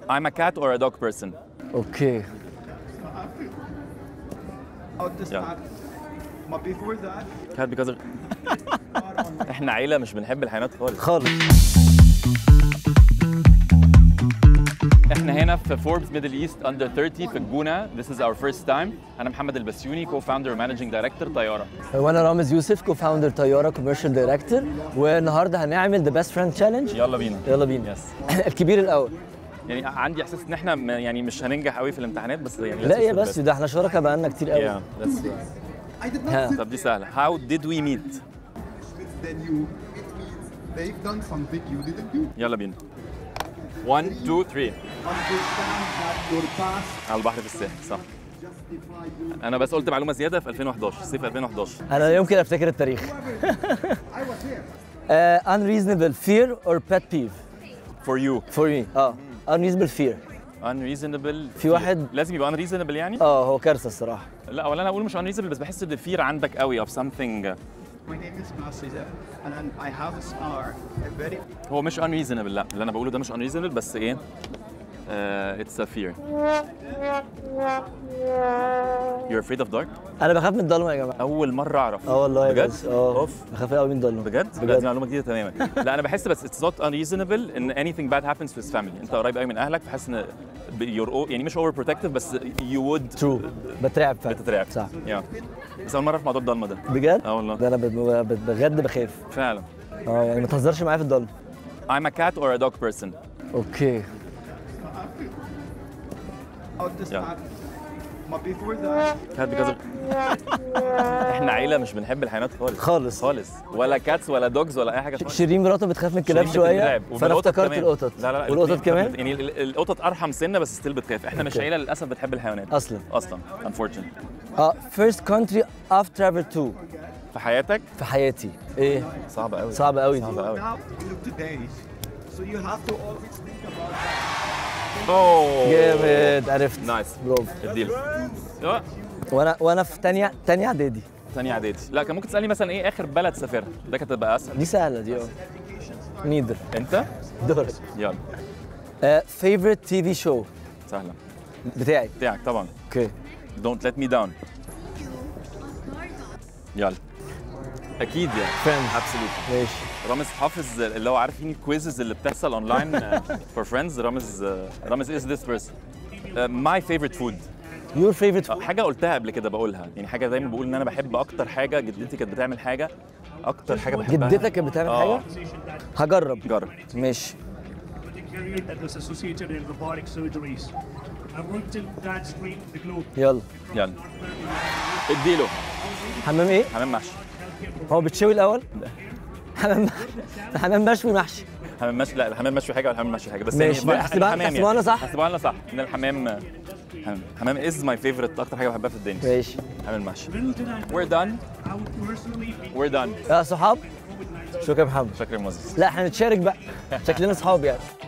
I'm a cat or a dog person اوكي Out this Yeah. pack. But before that, cat because of... احنا عيله مش بنحب الحيوانات خالص خالص احنا هنا في فوربس ميدل ايست اندر 30 في الجونه This is our first time انا محمد البسيوني كو فاوندر ومانجنج دايركتور طياره وانا رامز يوسف كو فاوندر طياره كوميرشال دايركتور والنهارده هنعمل ذا بيست فريند تشالنج يلا بينا يلا بينا يس الكبير الاول يعني عندي احساس ان احنا م- يعني مش هننجح قوي في الامتحانات بس يعني لا let's يا do بس the ده احنا شركاء بقالنا كتير best. قوي yeah let's I did not ها. sit طب دي سهله how did we meet then you. It means they've done something you didn't do. يلا بينا 1 2 3 Understand that your past على البحر في الساحل صح justified you. انا بس قلت معلومه زياده في 2011 صيف 2011 انا لا يمكن افتكر التاريخ I was here. uh, unreasonable fear or pet peeve for you for me اه unreasonable fear unreasonable في واحد- لازم يبقى unreasonable يعني اه هو كارثه الصراحه لا ولا انا اقول مش unreasonable بس بحس ان الفير عندك قوي of something My name is Nasir, and then I have a scar, a very هو مش unreasonable لا اللي انا بقوله ده مش unreasonable بس ايه uh, it's a fear you're afraid of dark انا بخاف من الضلمه يا جماعه اول مره اعرف اه والله يا بجد بجد اه اوف بخاف قوي من الضلمه بجد بجد بجد دي معلومه جديده تماما لا انا بحس بس it's not unreasonable ان anything bad happens to his family انت قريب قوي من اهلك فحس ان ب- you're o- يعني مش over protective بس you would ترو بترعب فعلا بتترعب صح yeah. بس اول مره في موضوع الضلمه ده بجد اه والله ده انا ب- ب- بجد بخاف فعلا اه يعني ما تهزرش معايا في الضلمه I'm a cat or a dog person اوكي out this Yeah. pack. But before that, cat because of... احنا عيله مش بنحب الحيوانات خالص خالص خالص ولا كاتس ولا دوجز ولا اي حاجه خالص شيرين مراته بتخاف من الكلاب شيرين شويه بتترعب. فانا وبالقطط افتكرت كمان. القطط لا لا لا والقطط الاتنين كمان يعني ال- ال- القطط ارحم سنه بس ستيل بتخاف احنا مش أوكي. عيله للاسف بتحب الحيوانات اصلا اصلا unfortunately اه first country I've traveled to في حياتك في حياتي ايه صعب قوي صعب قوي دي صعب قوي now to today's. So you have to always think about that. اوه جامد عرفت نايس برافو اديله ايوه وانا وانا في تانية تانية اعدادي ثانيه اعدادي لا كان ممكن تسالني مثلا ايه اخر بلد سافرت ده كانت تبقى اسهل دي سهله دي اه نيدر انت دور يلا فيفورت تي في شو سهله بتاعي بتاعك طبعا اوكي Don't let me down يلا اكيد يعني فريندز absolutely ماشي رامز حافظ اللي هو عارفين الكويزز اللي بتحصل اونلاين فور فريندز رامز رامز از ذس بيرسون ماي فيفورت فود يور فيفورت حاجه قلتها قبل كده بقولها يعني حاجه دايما بقول ان انا بحب اكتر حاجه جدتي كانت بتعمل حاجه اكتر حاجه بحبها جدتك كانت بتعمل آه. حاجه هجرب جرب ماشي career that was associated in robotic surgeries. I worked in that street, the globe. يلا يلا اديله حمام ايه حمام محشي هو بتشوي الاول حمام حمام مشوي محشي حمام مشوي لا الحمام مشوي حاجه والحمام مشوي حاجه بس ماشي، يعني احسبها- الحمام احسبها لنا صح. احسبها لنا صح ان الحمام حمام حمام از ماي فيفورت اكتر حاجه بحبها في الدنيا ماشي حمام محشي Little did I know, we're done I would personally be we're done يا صحاب شكرا يا محمد شكرا يا مؤسس لا احنا نتشارك بقى شكلنا صحاب يعني